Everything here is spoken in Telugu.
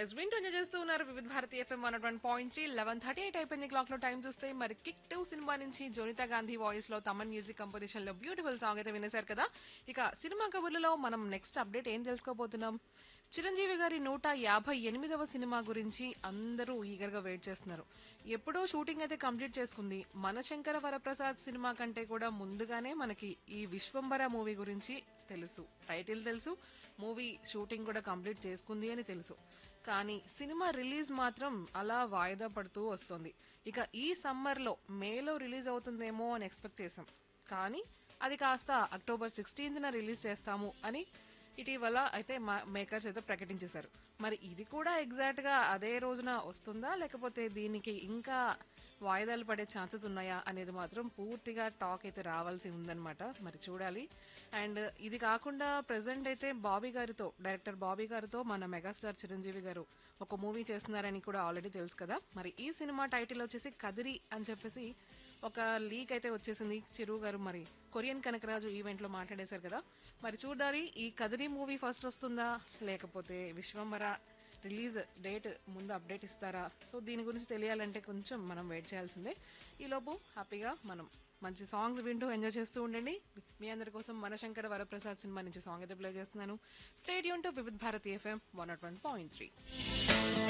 ఎస్ వింటూ ఎంజాయ్ చేస్తూ ఉన్నారు Vividh Bharati FM one one point three eleven thirty eight అయిపోయింది క్లాక్ లో టైం చూస్తే మరి కిక్ టూ సినిమా నుంచి జోనితా గాంధీ వాయిస్ లో తమన్ మ్యూజిక్ కంపోజిషన్ లో బ్యూటిఫుల్ సాంగ్ అయితే వినేశారు కదా ఇక సినిమా కబుర్లలో మనం నెక్స్ట్ అప్డేట్ ఏం తెలుసుకోబోతున్నాం చిరంజీవి గారి నూట యాభై ఎనిమిదవ సినిమా గురించి అందరూ ఈగర్ గా వెయిట్ చేస్తున్నారు ఎప్పుడో షూటింగ్ అయితే కంప్లీట్ చేసుకుంది మన శంకర వరప్రసాద్ సినిమా కంటే కూడా ముందుగానే మనకి ఈ విశ్వంబర మూవీ గురించి తెలుసు టైటిల్ తెలుసు మూవీ షూటింగ్ కూడా కంప్లీట్ చేసుకుంది అని తెలుసు కానీ సినిమా రిలీజ్ మాత్రం అలా వాయిదా పడుతూ వస్తుంది ఇక ఈ సమ్మర్ లో మేలో రిలీజ్ అవుతుందేమో అని ఎక్స్పెక్ట్ చేసాం కానీ అది కాస్త అక్టోబర్ సిక్స్టీన్త్ రిలీజ్ చేస్తాము అని ఇటీవల అయితే మేకర్స్ అయితే ప్రకటించేశారు మరి ఇది కూడా ఎగ్జాక్ట్ గా అదే రోజున వస్తుందా లేకపోతే దీనికి ఇంకా వాయిదాలు పడే ఛాన్సెస్ ఉన్నాయా అనేది మాత్రం పూర్తిగా టాక్ అయితే రావాల్సి ఉందన్నమాట మరి చూడాలి అండ్ ఇది కాకుండా ప్రెసెంట్ అయితే బాబీ గారితో డైరెక్టర్ బాబీ గారితో మన మెగాస్టార్ చిరంజీవి గారు ఒక మూవీ చేస్తున్నారని కూడా ఆల్రెడీ తెలుసు కదా మరి ఈ సినిమా టైటిల్ వచ్చేసి కదిరి అని చెప్పేసి ఒక లీక్ అయితే వచ్చేసింది చిరు గారు మరి కొరియన్ కనకరాజు ఈవెంట్ లో మాట్లాడేశారు కదా మరి చూడాలి ఈ కదిరి మూవీ ఫస్ట్ వస్తుందా లేకపోతే విశ్వంబర రిలీజ్ డేట్ ముందు అప్డేట్ ఇస్తారా సో దీని గురించి తెలియాలంటే కొంచెం మనం వెయిట్ చేయాల్సిందే ఈలోపు హ్యాపీగా మనం మంచి సాంగ్స్ వింటూ ఎంజాయ్ చేస్తూ ఉండండి మీ అందరి కోసం మనశంకర వరప్రసాద్ సినిమా నుంచి సాంగ్ అయితే ప్లే చేస్తున్నాను stay tuned to Vividh Bharati FM one nought one point three